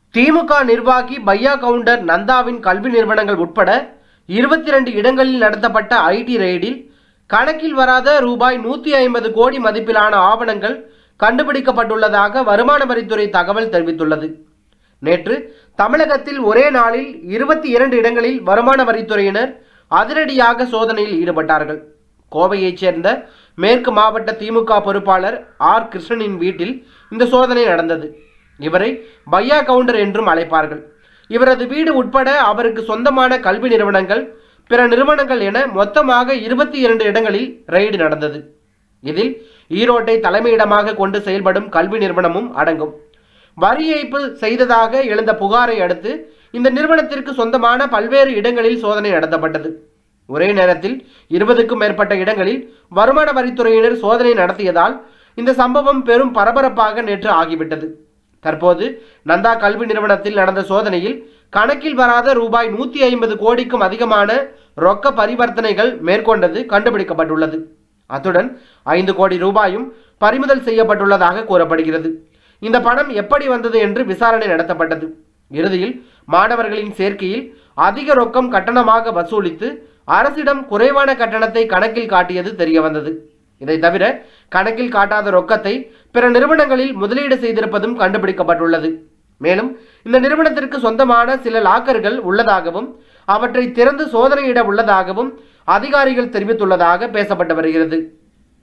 திமுக நிர்வாகி பையா கவுண்டர் நந்தாவின் கல்வி நிறுவனங்கள் உட்பட இருபத்தி ரெண்டு இடங்களில் நடத்தப்பட்ட ஐடி ரெய்டில் கணக்கில் வராத ரூபாய் நூற்றி ஐம்பது கோடி மதிப்பிலான ஆவணங்கள் கண்டுபிடிக்கப்பட்டுள்ளதாக வருமான வரித்துறை தகவல் தெரிவித்துள்ளது நேற்று தமிழகத்தில் ஒரே நாளில் இருபத்தி இரண்டு இடங்களில் வருமான வரித்துறையினர் அதிரடியாக சோதனையில் ஈடுபட்டார்கள் கோவையைச் சேர்ந்த மேற்கு மாவட்ட திமுக பொறுப்பாளர் ஆர் கிருஷ்ணனின் வீட்டில் இந்த சோதனை நடந்தது இவரை பையா கவுண்டர் என்றும் அழைப்பார்கள் இவரது வீடு உட்பட அவருக்கு சொந்தமான கல்வி நிறுவனங்கள் பிற நிறுவனங்கள் என மொத்தமாக இருபத்தி இரண்டு இடங்களில் ரெய்டு நடந்தது இதில் ஈரோட்டை தலைமையிடமாக கொண்டு செயல்படும் கல்வி நிறுவனமும் அடங்கும் வரி ஏய்ப்பு செய்ததாக எழுந்த புகாரை அடுத்து இந்த நிறுவனத்திற்கு சொந்தமான பல்வேறு இடங்களில் சோதனை நடத்தப்பட்டது ஒரே நேரத்தில் இருபதுக்கும் மேற்பட்ட இடங்களில் வருமான வரித்துறையினர் சோதனை நடத்தியதால் இந்த சம்பவம் பெரும் பரபரப்பாக நேற்று ஆகிவிட்டது தற்போது நந்தா கல்வி நிறுவனத்தில் நடந்த சோதனையில் கணக்கில் வராத ரூபாய் நூற்றி ஐம்பது கோடிக்கும் அதிகமான ரொக்க பரிவர்த்தனைகள் மேற்கொண்டது கண்டுபிடிக்கப்பட்டுள்ளது அத்துடன் ஐந்து கோடி ரூபாயும் பறிமுதல் செய்யப்பட்டுள்ளதாக கூறப்படுகிறது இந்த பணம் எப்படி வந்தது என்று விசாரணை நடத்தப்பட்டது இறுதியில் மாணவர்களின் சேர்க்கையில் அதிக ரொக்கம் கட்டணமாக வசூலித்து அரசிடம் குறைவான கட்டணத்தை கணக்கில் காட்டியது தெரியவந்தது இதை தவிர கணக்கில் காட்டாத ரொக்கத்தை பிற நிறுவனங்களில் முதலீடு செய்திருப்பதும் கண்டுபிடிக்கப்பட்டுள்ளது மேலும் இந்த நிறுவனத்திற்கு சொந்தமான சில லாக்கர்கள் உள்ளதாகவும் அவற்றை திறந்து சோதனையிட உள்ளதாகவும் அதிகாரிகள் தெரிவித்துள்ளதாக பேசப்பட்டு வருகிறது